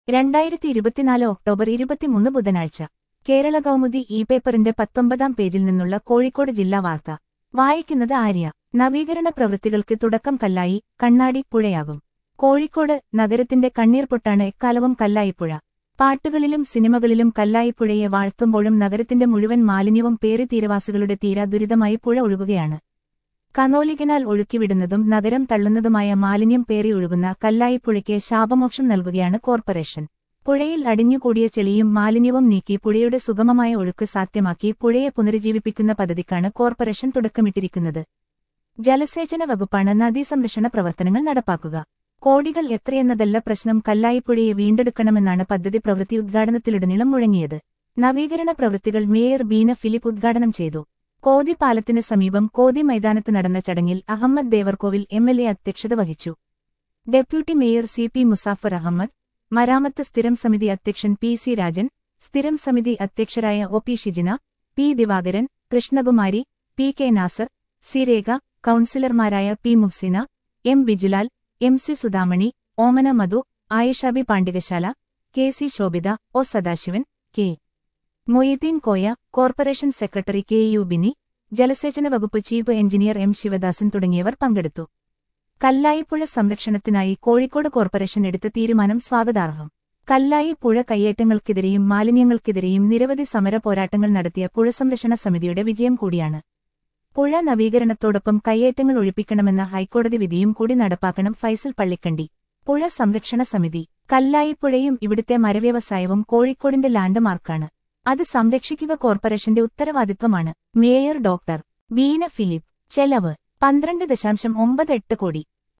രണ്ടായിരത്തി ഇരുപത്തിനാല് ഒക്ടോബർ ഇരുപത്തിമൂന്ന് ബുധനാഴ്ച കേരള കൗമുദി ഇ പേപ്പറിന്റെ പത്തൊമ്പതാം പേജിൽ നിന്നുള്ള കോഴിക്കോട് ജില്ലാ വാർത്ത വായിക്കുന്നത് ആര്യ നവീകരണ പ്രവൃത്തികൾക്ക് തുടക്കം കല്ലായി കണ്ണാടി പുഴയാകും കോഴിക്കോട് നഗരത്തിന്റെ കണ്ണീർപൊട്ടാണ് എക്കാലവും കല്ലായിപ്പുഴ പാട്ടുകളിലും സിനിമകളിലും കല്ലായിപ്പുഴയെ വാഴ്ത്തുമ്പോഴും നഗരത്തിന്റെ മുഴുവൻ മാലിന്യവും പേറി തീരവാസികളുടെ തീരാ ദുരിതമായി പുഴ ഒഴുകുകയാണ് കനോലികനാൽ ഒഴുക്കിവിടുന്നതും നഗരം തള്ളുന്നതുമായ മാലിന്യം പേറി ഒഴുകുന്ന കല്ലായിപ്പുഴയ്ക്ക് ശാപമോക്ഷം നൽകുകയാണ് കോർപ്പറേഷൻ പുഴയിൽ അടിഞ്ഞുകൂടിയ ചെളിയും മാലിന്യവും നീക്കി പുഴയുടെ സുഗമമായ ഒഴുക്ക് സാധ്യമാക്കി പുഴയെ പുനരുജ്ജീവിപ്പിക്കുന്ന പദ്ധതിക്കാണ് കോർപ്പറേഷൻ തുടക്കമിട്ടിരിക്കുന്നത് ജലസേചന വകുപ്പാണ് നദീസംരക്ഷണ പ്രവർത്തനങ്ങൾ നടപ്പാക്കുക കോടികൾ എത്രയെന്നതല്ല പ്രശ്നം കല്ലായിപ്പുഴയെ വീണ്ടെടുക്കണമെന്നാണ് പദ്ധതി പ്രവൃത്തി ഉദ്ഘാടനത്തിലുടനീളം മുഴങ്ങിയത് നവീകരണ പ്രവൃത്തികൾ മേയർ ബീന ഫിലിപ്പ് ഉദ്ഘാടനം ചെയ്തു കോതി പാലത്തിന് സമീപം കോതി മൈതാനത്ത് നടന്ന ചടങ്ങിൽ Ahammed Devarkovil M L A അധ്യക്ഷത വഹിച്ചു deputy mayor C P Musafar Ahammed മരാമത്ത് സ്ഥിരം സമിതി അധ്യക്ഷൻ പി സി രാജൻ സ്ഥിരം സമിതി അധ്യക്ഷരായ O P Shijina P Divakaran Krishnakumari P K Nasar C Rekha കൌൺസിലർമാരായ P Muhsina M Bijulal M C Sudhamani Omana Madhu Ayishabi Pandikasala K C Shobhitha O Sadasivan K Moideen Koya corporation secretary K U Bini ജലസേചന വകുപ്പ് ചീഫ് എഞ്ചിനീയർ എം ശിവദാസൻ തുടങ്ങിയവർ പങ്കെടുത്തു കല്ലായിപ്പുഴ സംരക്ഷണത്തിനായി കോഴിക്കോട് കോർപ്പറേഷൻ എടുത്ത തീരുമാനം സ്വാഗതാർഹം കല്ലായി പുഴ കയ്യേറ്റങ്ങൾക്കെതിരെയും മാലിന്യങ്ങൾക്കെതിരെയും നിരവധി സമര പോരാട്ടങ്ങൾ നടത്തിയ പുഴ സംരക്ഷണ സമിതിയുടെ വിജയം കൂടിയാണ് പുഴ നവീകരണത്തോടൊപ്പം കയ്യേറ്റങ്ങൾ ഒഴിപ്പിക്കണമെന്ന ഹൈക്കോടതി വിധിയും കൂടി നടപ്പാക്കണം ഫൈസൽ പള്ളിക്കണ്ടി പുഴ സംരക്ഷണ സമിതി കല്ലായിപ്പുഴയും ഇവിടുത്തെ മരവ്യവസായവും കോഴിക്കോടിന്റെ ലാൻഡ് മാർക്കാണ് അത് സംരക്ഷിക്കുക കോർപ്പറേഷന്റെ ഉത്തരവാദിത്വമാണ് മേയർ ഡോക്ടർ ബീന ഫിലിപ്പ് ചെലവ് പന്ത്രണ്ട് ദശാംശം ഒമ്പത് എട്ട് കോടി